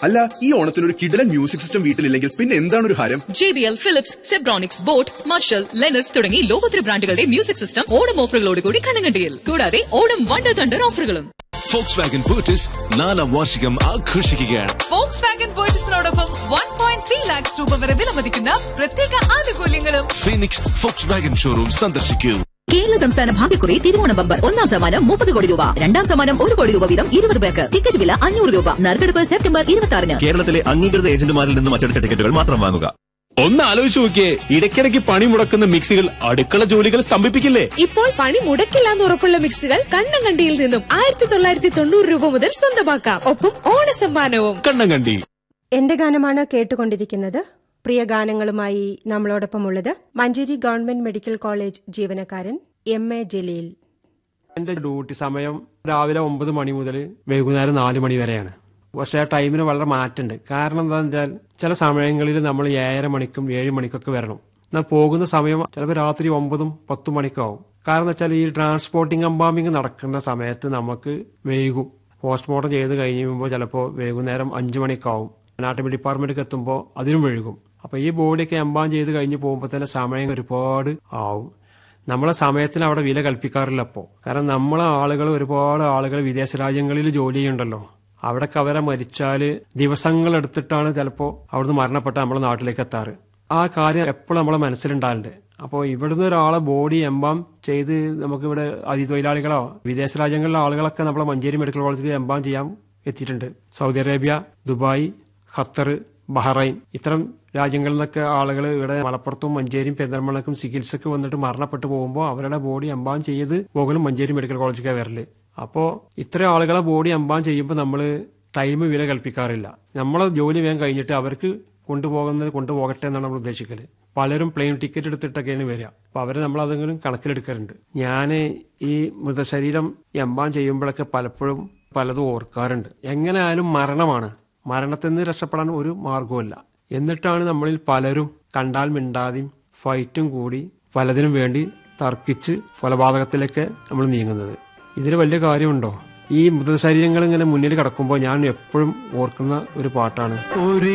അല്ല ഈ ഓണത്തിന് ഒരു കിടലൻ മ്യൂസിക് സിസ്റ്റം വീട്ടിലില്ലെങ്കിൽ പിന്നെ എന്താണ് ഒരു ഹരം J B L Philips Zebronics boat Marshall ലെനസ് തുടങ്ങി ലോകോത്തര ബ്രാൻഡുകളുടെ മ്യൂസിക് സിസ്റ്റം ഓണം ഓഫറുകളോട് കൂടി കണ്ണങ്കണ്ടിയിൽ കൂടാതെ ഓണം വണ്ടർ തണ്ടർ ഓഫറുകളും ഫോക്സ് വാഗൻ പൂർട്ടിസ് നാലാം വാർഷികം ആഘോഷിക്കുകയാണ് ഫോക്സ് വാഗൻ പേർച്ചസിനോടൊപ്പം വൺ പോയിന്റ് ത്രീ ലാക്സ് രൂപ വരെ വിലമതിക്കുന്ന പ്രത്യേക ആനുകൂല്യങ്ങളും ഫീനിക്സ് ഫോക്സ് വാഗൻ ഷോറൂം സന്ദർശിക്കൂ കേരള സംസ്ഥാന ഭാഗ്യക്കുറി തിരുവോണ ബമ്പർ ഒന്നാം സമ്മാനം മുപ്പത് കോടി രൂപ രണ്ടാം സമ്മാനം ഒരു കോടി രൂപ വീതം ഇരുപത് പേർക്ക് ടിക്കറ്റ് വില അഞ്ഞൂറ് രൂപ നറുക്കെടുപ്പ് സെപ്റ്റംബർ ഇരുപത്തി ആറിന് കേരളത്തിലെ അംഗീകൃത ഏജന്റുമാരിൽ നിന്നും അച്ചടിച്ച ടിക്കറ്റുകൾ മാത്രം വാങ്ങുക ഒന്ന് ആലോചിച്ച് നോക്കിയേ ഇടയ്ക്കിടയ്ക്ക് പണി മുടക്കുന്ന മിക്സികൾ അടുക്കള ജോലികൾ സ്തംഭിപ്പിക്കില്ലേ ഇപ്പോൾ പണി മുടക്കില്ലാന്ന് ഉറപ്പുള്ള മിക്സികൾ കണ്ണങ്കണ്ടിയിൽ നിന്നും ആയിരത്തി തൊള്ളായിരത്തി തൊണ്ണൂറ് രൂപ മുതൽ സ്വന്തമാക്കാം ഒപ്പം ഓണസമ്മാനവും കണ്ണം കണ്ടി എന്റെ ഗാനമാണ് കേട്ടുകൊണ്ടിരിക്കുന്നത് പ്രിയ ഗാനങ്ങളുമായി നമ്മളോടൊപ്പമുള്ളത് മഞ്ചേരി ഗവൺമെന്റ് മെഡിക്കൽ കോളേജ് ജീവനക്കാരൻ എം എ ജലീൽ എന്റെ ഡ്യൂട്ടി സമയം രാവിലെ ഒമ്പത് മണി മുതൽ വൈകുന്നേരം നാല് മണി വരെയാണ് പക്ഷെ ആ ടൈമിന് വളരെ മാറ്റമുണ്ട് കാരണം എന്താണെന്ന് വെച്ചാൽ ചില സമയങ്ങളിൽ നമ്മൾ ഏഴര മണിക്കും ഏഴ് മണിക്കൊക്കെ വരണം എന്നാൽ പോകുന്ന സമയം ചിലപ്പോൾ രാത്രി ഒമ്പതും പത്തും മണിക്കാവും കാരണം എന്ന് വെച്ചാൽ ഈ ട്രാൻസ്പോർട്ടിംഗ് അമ്പാമിങ് നടക്കുന്ന സമയത്ത് നമുക്ക് വൈകും പോസ്റ്റ്മോർട്ടം ചെയ്ത് കഴിഞ്ഞ് കഴിയുമ്പോൾ ചിലപ്പോൾ വൈകുന്നേരം അഞ്ച് മണിക്കാവും അനാട്ടമി ഡിപ്പാർട്ട്മെന്റിലേക്ക് എത്തുമ്പോൾ അതിനും വഴുകും അപ്പൊ ഈ ബോഡിയൊക്കെ എംബാം ചെയ്ത് കഴിഞ്ഞ് പോകുമ്പോൾ തന്നെ സമയം ഒരുപാട് ആവും നമ്മളെ സമയത്തിന് അവിടെ വില കൽപ്പിക്കാറില്ല അപ്പോൾ കാരണം നമ്മളെ ആളുകൾ ഒരുപാട് ആളുകൾ വിദേശ രാജ്യങ്ങളിൽ ജോലി ചെയ്യുന്നുണ്ടല്ലോ അവിടൊക്കെ അവരെ മരിച്ചാൽ ദിവസങ്ങൾ എടുത്തിട്ടാണ് ചിലപ്പോൾ അവിടുന്ന് മരണപ്പെട്ട് നമ്മുടെ നാട്ടിലേക്ക് എത്താറ് ആ കാര്യം എപ്പോഴും നമ്മളെ മനസ്സിലുണ്ടാകലുണ്ട് അപ്പോൾ ഇവിടുന്ന് ഒരാളെ ബോഡി എംബാം ചെയ്ത് നമുക്കിവിടെ അതിഥിതൊഴിലാളികളോ വിദേശ രാജ്യങ്ങളിലെ ആളുകളൊക്കെ നമ്മളെ മഞ്ചേരി മെഡിക്കൽ കോളേജിൽ എംബാം ചെയ്യാൻ എത്തിയിട്ടുണ്ട് Saudi Arabia Dubai Qatar Bahrain ഇത്തരം രാജ്യങ്ങളിൽ നിന്നൊക്കെ ആളുകൾ ഇവിടെ മലപ്പുറത്തും മഞ്ചേരിയും പെരിന്തൽമണ്ണക്കും ചികിത്സക്ക് വന്നിട്ട് മരണപ്പെട്ടു പോകുമ്പോൾ അവരുടെ ബോഡി എംബാം ചെയ്ത് പോകലും മഞ്ചേരി മെഡിക്കൽ കോളേജിലേക്ക് വരല് അപ്പോൾ ഇത്ര ആളുകളെ ബോഡി എംബാം ചെയ്യുമ്പോൾ നമ്മൾ ടൈം വില കൽപ്പിക്കാറില്ല നമ്മളെ ജോലി വേഗം കഴിഞ്ഞിട്ട് അവർക്ക് കൊണ്ടുപോകുന്നത് കൊണ്ടുപോകട്ടെ എന്നാണ് നമ്മൾ ഉദ്ദേശിക്കല് പലരും പ്ലെയിൻ ടിക്കറ്റ് എടുത്തിട്ടൊക്കെയാണ് വരിക അപ്പൊ അവരെ നമ്മൾ അതെങ്കിലും കണക്കിലെടുക്കാറുണ്ട് ഞാൻ ഈ മൃതശരീരം എംബാം ചെയ്യുമ്പോഴൊക്കെ പലപ്പോഴും പലതും ഓർക്കാറുണ്ട് എങ്ങനെ ആയാലും മരണമാണ് മരണത്തിൽ നിന്ന് രക്ഷപ്പെടാൻ ഒരു മാർഗവുമില്ല എന്നിട്ടാണ് നമ്മളിൽ പലരും കണ്ടാൽ മിണ്ടാതെയും ഫൈറ്റും കൂടി പലതിനും വേണ്ടി തർക്കിച്ച് കൊലപാതകത്തിലേക്ക് നമ്മൾ നീങ്ങുന്നത് ഇതിൽ വലിയ കാര്യമുണ്ടോ ഈ മൃതശരീരങ്ങൾ ഇങ്ങനെ മുന്നിൽ കിടക്കുമ്പോൾ ഞാൻ എപ്പോഴും ഓർക്കുന്ന ഒരു പാട്ടാണ് ഒരു